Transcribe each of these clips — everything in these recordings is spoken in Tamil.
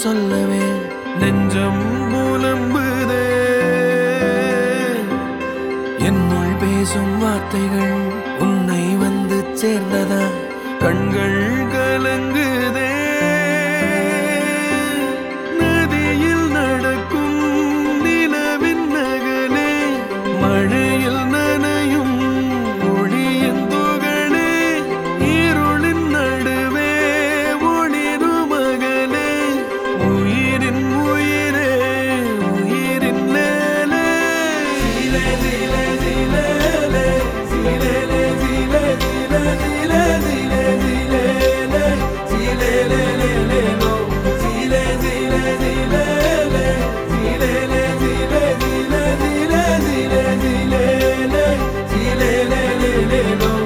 சொல்லவே நெஞ்சம் புலம்புதே என்னுள் பேசும் வார்த்தைகள் உன்னை வந்து சேர்ந்ததா கண்கள் கலங்குதே நதியில் நடக்கும் நிலவின் நகலே மழையில் நனையும் ஒளியின் துகளே இருளின் நடுவே ஒளிரும் மகளே உயிரின் உயிரே உயிரின் லேலே சிலே சிலே சிலேலே சிலேலே சிலே சிலே சிலே சிலே சிலேலே சிலேலேலேலேலோ சிலே சிலே சிலேலே சிலேலே சிலே சிலே சிலே சிலே சிலேலே சிலேலேலேலேலோ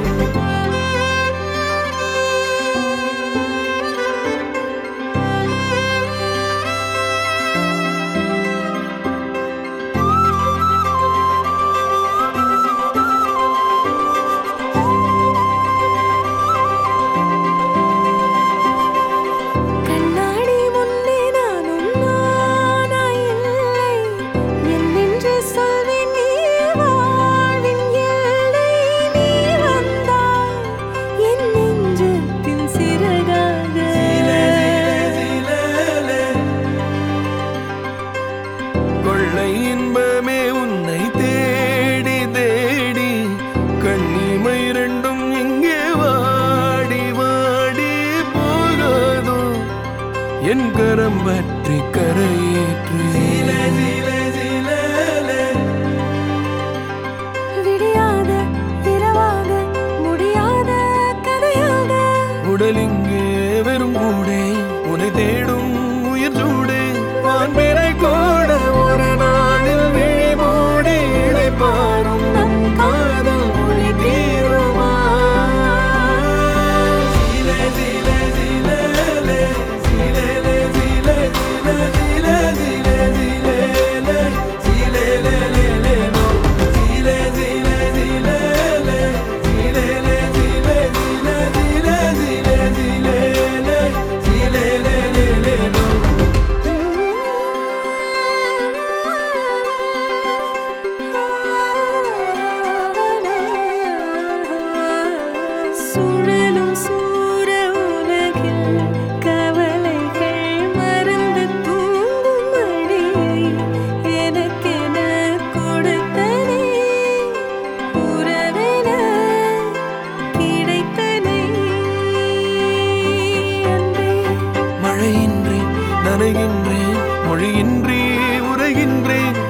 கண்ணாடி முன்னே நானும் நானாயில்லை என்னென்று சொல்வேன் நீ வாழ்வின் எல்லை நீ வந்தாய் என் நெஞ்சத்தின் சிறகாக கொள்ளை இன்பமே உன்னை தேடி தேடி கண்ணிமை ரெண்டும் இங்கே வாடி வாடி போகாதோ என் கரம் பற்றி கரையேற்று விடியாத இரவாக முடியாத கதையாக உடல் இங்கே வெறும் கூடே உன்னை தேடும் உயிர் சூடே வான்பிறை கோட ஒரு நாளில் விழி மூடி இளைப்பாரும் நம் காதல் மொழி தீருமா சிலே சிலே சிலேலே, சிலேலே சிலே சிலே சிலே சிலே சிலேலே, சிலேலேலேலேலோ. சிலே சிலே சிலேலே, சிலேலே சிலே சிலே சிலே சிலே சிலேலே, சிலேலேலேலேலோ. சுழலும் சூர உலகில் கவலைகள் மறந்து தூங்கும் மடியை எனக்கென கொடுத்தனே உறவென கிடைத்தனே அன்பே மழையின்றி நனைகின்றேன் மொழியின்றி உரைகின்றேன்